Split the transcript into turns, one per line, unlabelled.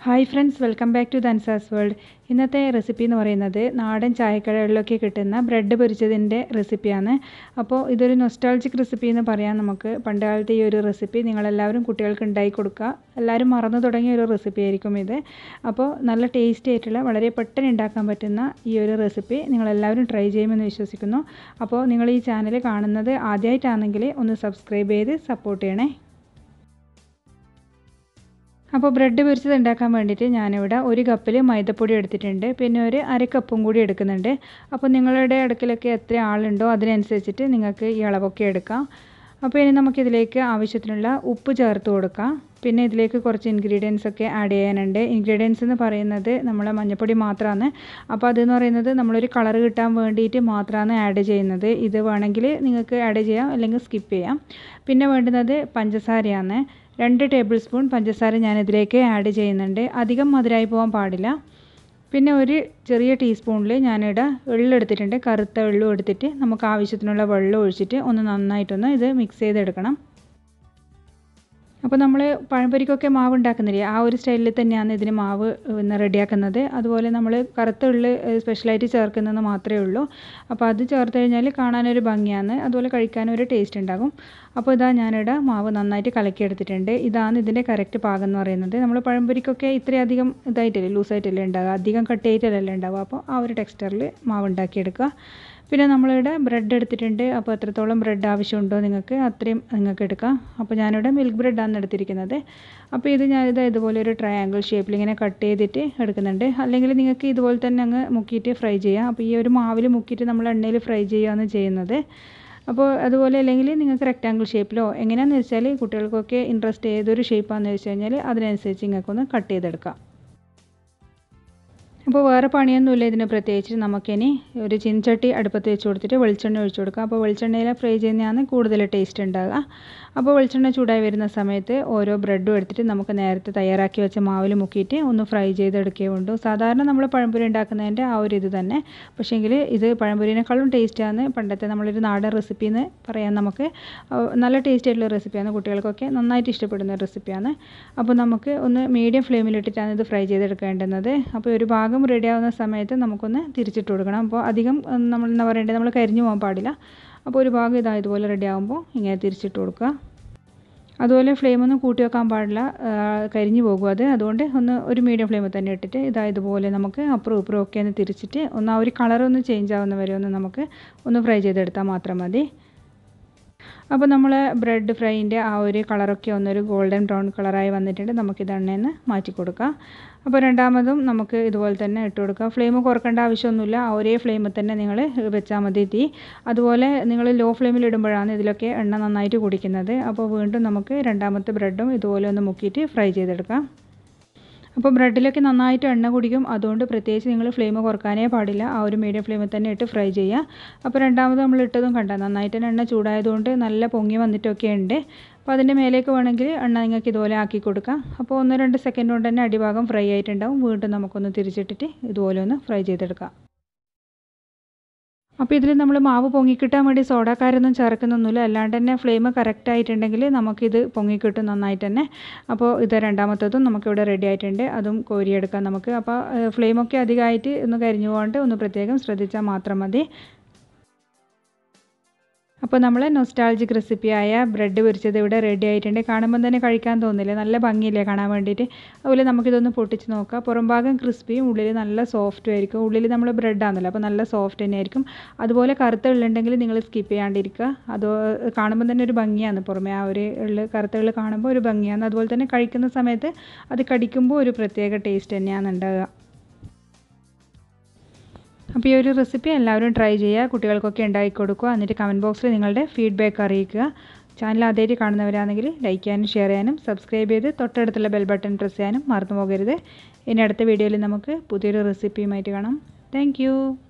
hi friends welcome back to Dhansa's world ഇന്നത്തെ recipe എന്ന് പറയുന്നത് നാടൻ ചായക്കടകളിലൊക്കെ കിട്ടുന്ന ബ്രെഡ് പൊരിച്ചതിൻ്റെ റെസിപ്പിയാണ് അപ്പോൾ ഇതൊരു നൊസ്റ്റാൾജിക് റെസിപ്പി എന്ന് പറയാം നമുക്ക് പണ്ട് കാലത്തെ ഈ ഒരു റെസിപ്പി നിങ്ങളെല്ലാവരും കുട്ടികൾക്ക് ഉണ്ടാക്കി കൊടുക്കുക എല്ലാവരും മറന്നു തുടങ്ങിയ ഒരു റെസിപ്പി ആയിരിക്കും ഇത് അപ്പോൾ നല്ല ടേസ്റ്റി ആയിട്ടുള്ള വളരെ പെട്ടെന്ന് ഉണ്ടാക്കാൻ പറ്റുന്ന ഈ ഒരു റെസിപ്പി നിങ്ങളെല്ലാവരും ട്രൈ ചെയ്യുമെന്ന് വിശ്വസിക്കുന്നു അപ്പോൾ നിങ്ങൾ ഈ ചാനൽ കാണുന്നത് ആദ്യമായിട്ടാണെങ്കിൽ ഒന്ന് സബ്സ്ക്രൈബ് ചെയ്ത് സപ്പോർട്ട് ചെയ്യണേ അപ്പോൾ ബ്രെഡ് പൊരിച്ചത് ഉണ്ടാക്കാൻ വേണ്ടിയിട്ട് ഞാനിവിടെ ഒരു കപ്പിൽ മൈദപ്പൊടി എടുത്തിട്ടുണ്ട് പിന്നെ ഒരു അര കപ്പും കൂടി എടുക്കുന്നുണ്ട് അപ്പോൾ നിങ്ങളുടെ അടുക്കലൊക്കെ എത്ര ആളുണ്ടോ അതിനനുസരിച്ചിട്ട് നിങ്ങൾക്ക് ഈ അളവൊക്കെ എടുക്കാം അപ്പോൾ ഇനി നമുക്കിതിലേക്ക് ആവശ്യത്തിനുള്ള ഉപ്പ് ചേർത്ത് കൊടുക്കാം പിന്നെ ഇതിലേക്ക് കുറച്ച് ഇൻഗ്രീഡിയൻസ് ഒക്കെ ആഡ് ചെയ്യാനുണ്ട് ഇൻഗ്രീഡിയൻസ് എന്ന് പറയുന്നത് നമ്മളെ മഞ്ഞൾപ്പൊടി മാത്രമാണ് അപ്പോൾ അതെന്ന് പറയുന്നത് നമ്മളൊരു കളർ കിട്ടാൻ വേണ്ടിയിട്ട് മാത്രമാണ് ആഡ് ചെയ്യുന്നത് ഇത് വേണമെങ്കിൽ നിങ്ങൾക്ക് ആഡ് ചെയ്യാം അല്ലെങ്കിൽ സ്കിപ്പ് ചെയ്യാം പിന്നെ വേണ്ടുന്നത് പഞ്ചസാരയാണ് രണ്ട് ടേബിൾ സ്പൂൺ പഞ്ചസാര ഞാനിതിലേക്ക് ആഡ് ചെയ്യുന്നുണ്ട് അധികം മധുരമായി പോകാൻ പാടില്ല പിന്നെ ഒരു ചെറിയ ടീസ്പൂണിൽ ഞാനിവിടെ എള്ളെടുത്തിട്ടുണ്ട് കറുത്ത എള്ളും എടുത്തിട്ട് നമുക്ക് ആവശ്യത്തിനുള്ള വെള്ളം ഒഴിച്ചിട്ട് ഒന്ന് നന്നായിട്ടൊന്ന് ഇത് മിക്സ് ചെയ്തെടുക്കണം അപ്പോൾ നമ്മൾ പഴംപൊരിക്കൊക്കെ മാവ് ഉണ്ടാക്കുന്നില്ലേ ആ ഒരു സ്റ്റൈലിൽ തന്നെയാണ് ഇതിന് മാവ് ഇന്ന് റെഡിയാക്കുന്നത് അതുപോലെ നമ്മൾ കറുത്ത ഉള്ളി സ്പെഷ്യലായിട്ട് ചേർക്കുന്നത് മാത്രമേ ഉള്ളൂ അപ്പോൾ അത് ചേർത്ത് കഴിഞ്ഞാൽ കാണാനൊരു ഭംഗിയാണ് അതുപോലെ കഴിക്കാനൊരു ടേസ്റ്റ് ഉണ്ടാകും അപ്പോൾ ഇതാ ഞാനിവിടെ മാവ് നന്നായിട്ട് കലക്കിയെടുത്തിട്ടുണ്ട് ഇതാണ് ഇതിൻ്റെ കറക്റ്റ് പാകം എന്ന് പറയുന്നത് നമ്മൾ പഴംപൊരിക്കൊക്കെ ഇത്രയധികം ഇതായിട്ടല്ലേ ലൂസായിട്ടല്ലേ ഉണ്ടാകുക അധികം കട്ടിയായിട്ടല്ലേ ഉണ്ടാവുക അപ്പോൾ ആ ഒരു ടെക്സ്ചറിൽ മാവ് ഉണ്ടാക്കിയെടുക്കുക പിന്നെ നമ്മളിവിടെ ബ്രെഡ് എടുത്തിട്ടുണ്ട് അപ്പോൾ എത്രത്തോളം ബ്രെഡ് ആവശ്യമുണ്ടോ നിങ്ങൾക്ക് അത്രയും നിങ്ങൾക്ക് എടുക്കാം അപ്പോൾ ഞാനിവിടെ മിൽക്ക് ബ്രെഡാണ് എടുത്തിരിക്കുന്നത് അപ്പോൾ ഇത് ഞാനിത് ഇതുപോലെ ഒരു ട്രയാങ്കിൾ ഷേപ്പിൽ ഇങ്ങനെ കട്ട് ചെയ്തിട്ട് എടുക്കുന്നുണ്ട് അല്ലെങ്കിൽ നിങ്ങൾക്ക് ഇതുപോലെ തന്നെ അങ്ങ് മുക്കിയിട്ട് ഫ്രൈ ചെയ്യാം അപ്പോൾ ഈ ഒരു മാവിൽ മുക്കിയിട്ട് നമ്മൾ എണ്ണയിൽ ഫ്രൈ ചെയ്യുകയാണ് ചെയ്യുന്നത് അപ്പോൾ അതുപോലെ അല്ലെങ്കിൽ നിങ്ങൾക്ക് റെക്റ്റാങ്കിൾ ഷേപ്പിലോ എങ്ങനെയാണെന്ന് വെച്ചാൽ കുട്ടികൾക്കൊക്കെ ഇൻട്രസ്റ്റ് ഏതൊരു ഷേപ്പാണെന്ന് വെച്ച് കഴിഞ്ഞാൽ അതിനനുസരിച്ച് നിങ്ങൾക്കൊന്ന് കട്ട് ചെയ്തെടുക്കാം അപ്പോൾ വേറെ പണിയൊന്നുമില്ല ഇതിന് പ്രത്യേകിച്ച് നമുക്കിനി ഒരു ചിൻചട്ടി അടുപ്പത്ത് വെച്ച് കൊടുത്തിട്ട് വെളിച്ചെണ്ണ ഒഴിച്ചു കൊടുക്കുക അപ്പോൾ വെളിച്ചെണ്ണയിൽ ഫ്രൈ ചെയ്യുന്നതാണ് കൂടുതൽ ടേസ്റ്റ് ഉണ്ടാകുക അപ്പോൾ വെളിച്ചെണ്ണ ചൂടായി വരുന്ന സമയത്ത് ഓരോ ബ്രെഡും എടുത്തിട്ട് നമുക്ക് നേരത്തെ തയ്യാറാക്കി വെച്ച മാവിൽ മുക്കിയിട്ട് ഒന്ന് ഫ്രൈ ചെയ്തെടുക്കുകയുള്ളൂ സാധാരണ നമ്മൾ പഴംപൊരി ഉണ്ടാക്കുന്നതിൻ്റെ ആ ഒരു ഇത് തന്നെ പക്ഷേങ്കിൽ ഇത് പഴംപൊരിനേക്കാളും ടേസ്റ്റാണ് പണ്ടത്തെ നമ്മളൊരു നാടൻ റെസിപ്പി എന്ന് പറയാൻ നമുക്ക് നല്ല ടേസ്റ്റ് ആയിട്ടുള്ള റെസിപ്പിയാണ് കുട്ടികൾക്കൊക്കെ നന്നായിട്ട് ഇഷ്ടപ്പെടുന്ന റെസിപ്പിയാണ് അപ്പോൾ നമുക്ക് ഒന്ന് മീഡിയം ഫ്ലെയിമിലിട്ടിട്ടാണ് ഇത് ഫ്രൈ ചെയ്തെടുക്കേണ്ടുന്നത് അപ്പോൾ ഒരു ഭാഗം ഭാഗം റെഡി ആവുന്ന സമയത്ത് നമുക്കൊന്ന് തിരിച്ചിട്ട് കൊടുക്കണം അപ്പോൾ അധികം നമ്മൾ എന്താ പറയേണ്ടത് നമ്മൾ കരിഞ്ഞു പോകാൻ പാടില്ല അപ്പോൾ ഒരു ഭാഗം ഇതാ ഇതുപോലെ റെഡി ആകുമ്പോൾ ഇങ്ങനെ തിരിച്ചിട്ട് കൊടുക്കുക അതുപോലെ ഫ്ലെയിമൊന്നും കൂട്ടി വെക്കാൻ പാടില്ല കരിഞ്ഞു പോകും അത് അതുകൊണ്ട് ഒന്ന് ഒരു മീഡിയം ഫ്ലെയിമിൽ തന്നെ ഇട്ടിട്ട് ഇതാ ഇതുപോലെ നമുക്ക് അപ്പുറം ഇപ്പുറം ഒക്കെ ഒന്ന് തിരിച്ചിട്ട് ഒന്ന് ആ ഒരു കളറൊന്ന് ചേഞ്ച് ആവുന്ന വരെ ഒന്ന് നമുക്ക് ഒന്ന് ഫ്രൈ ചെയ്തെടുത്താൽ മാത്രം മതി അപ്പോൾ നമ്മൾ ബ്രെഡ് ഫ്രൈൻ്റെ ആ ഒരു കളറൊക്കെ ഒന്നൊരു ഗോൾഡൻ ബ്രൗൺ കളറായി വന്നിട്ടുണ്ട് നമുക്കിത് എണ്ണയിൽ നിന്ന് മാറ്റി കൊടുക്കാം അപ്പോൾ രണ്ടാമതും നമുക്ക് ഇതുപോലെ തന്നെ ഇട്ട് കൊടുക്കാം ഫ്ലെയിം കുറക്കേണ്ട ആവശ്യമൊന്നുമില്ല ആ ഒരേ ഫ്ലെയിമിൽ തന്നെ നിങ്ങൾ വെച്ചാൽ മതി തീ അതുപോലെ നിങ്ങൾ ലോ ഫ്ലെയിമിൽ ഇടുമ്പോഴാണ് ഇതിലൊക്കെ എണ്ണ നന്നായിട്ട് കുടിക്കുന്നത് അപ്പോൾ വീണ്ടും നമുക്ക് രണ്ടാമത്തെ ബ്രെഡും ഇതുപോലെ ഒന്ന് മുക്കിയിട്ട് ഫ്രൈ ചെയ്തെടുക്കാം അപ്പോൾ ബ്രെഡിലൊക്കെ നന്നായിട്ട് എണ്ണ കുടിക്കും അതുകൊണ്ട് പ്രത്യേകിച്ച് നിങ്ങൾ ഫ്ലെയിം കുറക്കാനേ പാടില്ല ആ ഒരു മീഡിയം ഫ്ലെയിമിൽ തന്നെ ഇട്ട് ഫ്രൈ ചെയ്യുക അപ്പോൾ രണ്ടാമത് നമ്മൾ ഇട്ടതും കണ്ട നന്നായിട്ട് തന്നെ എണ്ണ ചൂടായതുകൊണ്ട് നല്ല പൊങ്ങി വന്നിട്ടൊക്കെ ഉണ്ട് അപ്പോൾ അതിൻ്റെ മേലേക്ക് വേണമെങ്കിൽ എണ്ണ നിങ്ങൾക്ക് ഇതുപോലെ ആക്കി കൊടുക്കാം അപ്പോൾ ഒന്ന് രണ്ട് സെക്കൻഡ് കൊണ്ട് തന്നെ അടിഭാഗം ഫ്രൈ ആയിട്ടുണ്ടാവും വീണ്ടും നമുക്കൊന്ന് തിരിച്ചിട്ടിട്ട് ഇതുപോലെ ഒന്ന് ഫ്രൈ ചെയ്തെടുക്കാം അപ്പോൾ ഇതിൽ നമ്മൾ മാവ് പൊങ്ങിക്കിട്ടാൻ വേണ്ടി സോഡാക്കാരൊന്നും ചേർക്കുന്നൊന്നുമില്ല അല്ലാണ്ട് തന്നെ ഫ്ലെയിം കറക്റ്റ് ആയിട്ടുണ്ടെങ്കിൽ നമുക്കിത് പൊങ്ങിക്കിട്ടും നന്നായിട്ട് തന്നെ അപ്പോൾ ഇത് രണ്ടാമത്തതും നമുക്കിവിടെ റെഡി ആയിട്ടുണ്ട് അതും കോരിയെടുക്കാം നമുക്ക് അപ്പോൾ ഫ്ലെയിമൊക്കെ അധികമായിട്ട് ഒന്ന് കരിഞ്ഞു പോകാണ്ട് ഒന്ന് പ്രത്യേകം ശ്രദ്ധിച്ചാൽ മാത്രം മതി അപ്പോൾ നമ്മൾ നൊസ്റ്റാൾജിക് റെസിപ്പിയായ ബ്രെഡ് പൊരിച്ചത് ഇവിടെ റെഡി ആയിട്ടുണ്ട് കാണുമ്പോൾ തന്നെ കഴിക്കാൻ തോന്നില്ലേ നല്ല ഭംഗിയില്ലേ കാണാൻ വേണ്ടിയിട്ട് അതുപോലെ നമുക്കിതൊന്ന് പൊട്ടിച്ച് നോക്കാം പുറം ഭാഗം ക്രിസ്പിയും ഉള്ളിൽ നല്ല സോഫ്റ്റും ആയിരിക്കും ഉള്ളിൽ നമ്മൾ ബ്രെഡാണല്ലോ അപ്പോൾ നല്ല സോഫ്റ്റ് തന്നെ ആയിരിക്കും അതുപോലെ കറുത്ത ഉള്ളുണ്ടെങ്കിൽ നിങ്ങൾ സ്കിപ്പ് ചെയ്യാണ്ടിരിക്കുക അത് കാണുമ്പോൾ തന്നെ ഒരു ഭംഗിയാണ് പുറമേ ആ ഒരു ഉള്ളു കറുത്ത ഉള്ളു കാണുമ്പോൾ ഒരു ഭംഗിയാണ് അതുപോലെ തന്നെ കഴിക്കുന്ന സമയത്ത് അത് കടിക്കുമ്പോൾ ഒരു പ്രത്യേക ടേസ്റ്റ് തന്നെയാണ് ഉണ്ടാകുക അപ്പോൾ ഈ ഒരു റെസിപ്പി എല്ലാവരും ട്രൈ ചെയ്യുക കുട്ടികൾക്കൊക്കെ ഉണ്ടാക്കി കൊടുക്കുക എന്നിട്ട് കമൻറ്റ് ബോക്സിൽ നിങ്ങളുടെ ഫീഡ്ബാക്ക് അറിയിക്കുക ചാനൽ ആദ്യമായിട്ട് കാണുന്നവരാണെങ്കിൽ ലൈക്ക് ചെയ്യാനും ഷെയർ ചെയ്യാനും സബ്സ്ക്രൈബ് ചെയ്ത് തൊട്ടടുത്തുള്ള ബെൽ ബട്ടൺ പ്രസ് ചെയ്യാനും മറന്നു പോകരുത് ഇനി അടുത്ത വീഡിയോയിൽ നമുക്ക് പുതിയൊരു റെസിപ്പിയുമായിട്ട് കാണാം താങ്ക്